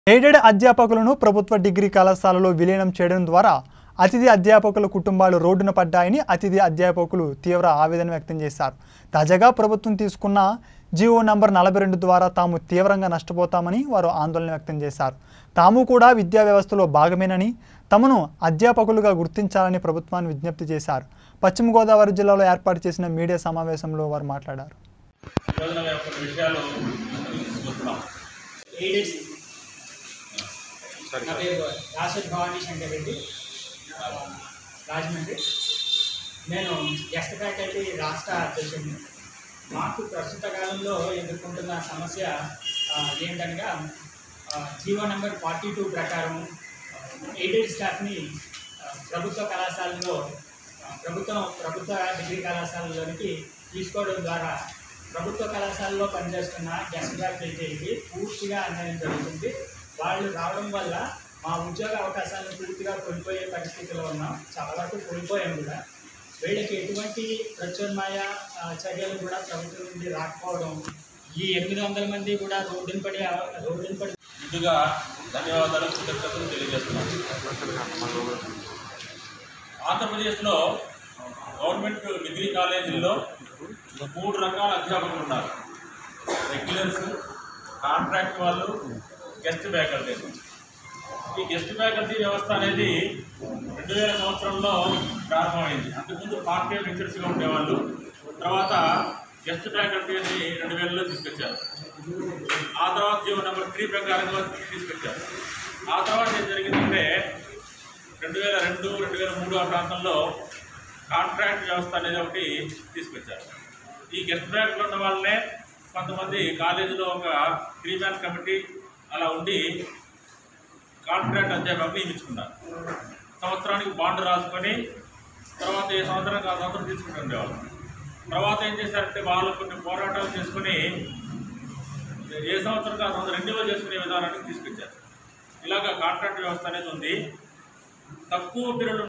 aided అధ్యాపకులను ప్రభుత్వ degree కళాశాలలో విలీనం చేయడం ద్వారా అతిథి అధ్యాపకుల కుటుంబాలు రోడ్డున పడ్డాయని అతిథి అధ్యాపకులు తీవ్ర ఆవేదన వ్యక్తం చేశారు తాజాగా ప్రభుత్వం తీసుకున్న జీవో నంబర్ నలభై రెండు ద్వారా తాము తీవ్రంగా నష్టపోతామని వారు ఆందోళన వ్యక్తం చేశారు తాము కూడా విద్యా వ్యవస్థలో భాగమేనని తమను అధ్యాపకులుగా గుర్తించాలని ప్రభుత్వాన్ని విజ్ఞప్తి చేశారు పశ్చిమ గోదావరి జిల్లాలో ఏర్పాటు చేసిన మీడియా సమావేశంలో వారు మాట్లాడారు యోజనల యొక్క విషయాలు తీసుకొస్తున్నాం ఎయిడెడ్ నా పేరు రాషద్ భవానీ శంకర్ రెడ్డి ఆ, రాజమండ్రి నేను గెస్ట్ ఫ్యాకల్టీ రాష్ట్ర అధ్యక్షుడిని మాకు ప్రస్తుత కాలంలో ఎదుర్కొంటున్న సమస్య ఆ, ఏంటనగా ఆ, జీవో నెంబర్ ఫార్టీ టూ ప్రకారం ఎయిడెడ్ స్టాఫ్ని ఆ, ప్రభుత్వ కళాశాలలో ఆ, ప్రభుత్వం ప్రభుత్వ డిగ్రీ కళాశాలలోనికి తీసుకోవడం ద్వారా ప్రభుత్వ కళాశాలలో పనిచేస్తున్న గెస్ట్ ఫ్యాకల్టీకి పూర్తిగా అన్యాయం జరుగుతుంది వాళ్ళు రావడం వల్ల మా ఉద్యోగ అవకాశాలను పూర్తిగా కోల్పోయే పరిస్థితిలో ఉన్నాం చాలా వరకు కోల్పోయాం కూడా వీళ్ళకి ఎటువంటి ప్రత్యామ్నాయ ఆ, చర్యలు కూడా ప్రభుత్వం నుండి రాకపోవడం ఈ ఎనిమిది వందల మంది కూడా రోడ్డున పడి రోడ్డున పడి ముందుగా ధన్యవాదాలు కృతజ్ఞతలు తెలియజేస్తున్నాను ఆంధ్రప్రదేశ్లో గవర్నమెంట్ డిగ్రీ కాలేజీల్లో మూడు రకాల అధ్యాపకులు ఉన్నారు రెగ్యులర్స్ కాంట్రాక్ట్ వాళ్ళు గెస్ట్ ఫ్యాకల్టీ ఈ గెస్ట్ ఫ్యాకల్టీ వ్యవస్థ అనేది రెండు వేల సంవత్సరంలో ప్రారంభమైంది అంతకుముందు పార్ట్ టైం లెక్చర్స్గా ఉండేవాళ్ళు తర్వాత గెస్ట్ ఫ్యాకల్టీ అని రెండు వేలలో తీసుకొచ్చారు ఆ తర్వాత జీవో నెంబర్ త్రీ ప్రకారంగా తీసుకొచ్చారు ఆ తర్వాత ఏం జరిగిందంటే రెండు వేల రెండు రెండు వేల మూడు ఆ ప్రాంతంలో కాంట్రాక్ట్ వ్యవస్థ అనేది ఒకటి తీసుకొచ్చారు ఈ గెస్ట్ బ్యాక్లో ఉన్న వాళ్ళనే కొంతమంది కాలేజీలో ఒక త్రీ మ్యాన్ కమిటీ అలా ఉండి కాంట్రాక్ట్ అధ్యాపకులు నియమించుకున్నారు సంవత్సరానికి బాండ్ రాసుకొని తర్వాత ఏ సంవత్సరానికి ఆ సంవత్సరం తీసుకుని ఉండేవాళ్ళు తర్వాత ఏం చేశారంటే వాళ్ళు కొన్ని పోరాటాలు చేసుకుని ఏ సంవత్సరం ఆ సంవత్సరం రెన్యువల్ చేసుకునే విధానానికి తీసుకొచ్చారు ఇలాగ కాంట్రాక్ట్ వ్యవస్థ అనేది ఉంది తక్కువ పీరియడ్